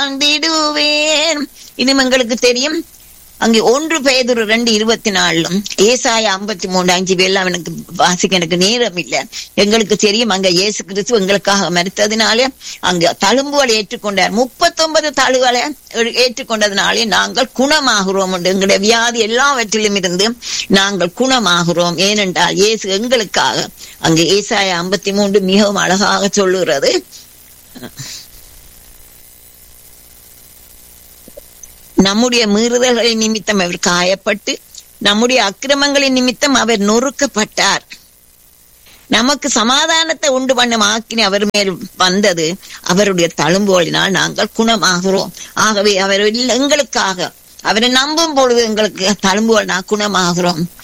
வாழ்ந்திடுவேன் இனிமே எங்களுக்கு தெரியும் அங்கே ஒன்று பேதுரு ரெண்டு இருபத்தி நாலும் ஏசாய ஐம்பத்தி மூணு அஞ்சு பேர்லாம் எனக்கு வாசிக்க எனக்கு நேரம் இல்லை எங்களுக்கு தெரியும் அங்க இயேசு கிறிஸ்து எங்களுக்காக மறுத்ததினாலே அங்க தழும்புகளை ஏற்றுக்கொண்டார் முப்பத்தொன்பது தழுகளை ஏற்றுக்கொண்டதினாலே நாங்கள் குணமாகிறோம் என்று எங்களுடைய வியாதி எல்லாவற்றிலும் இருந்து நாங்கள் குணமாகிறோம் ஏனென்றால் இயேசு எங்களுக்காக அங்கு ஏசாய ஐம்பத்தி மூன்று மிகவும் அழகாக சொல்லுகிறது நம்முடைய மீறுதல்களின் நிமித்தம் அவர் காயப்பட்டு நம்முடைய அக்கிரமங்களின் நிமித்தம் அவர் நொறுக்கப்பட்டார் நமக்கு சமாதானத்தை உண்டு பண்ணும் ஆக்கினி அவர் மேல் வந்தது அவருடைய தழும்போலினால் நாங்கள் குணமாகிறோம் ஆகவே அவர் எங்களுக்காக அவரை நம்பும் பொழுது எங்களுக்கு தழும்போல் நான் குணமாகிறோம்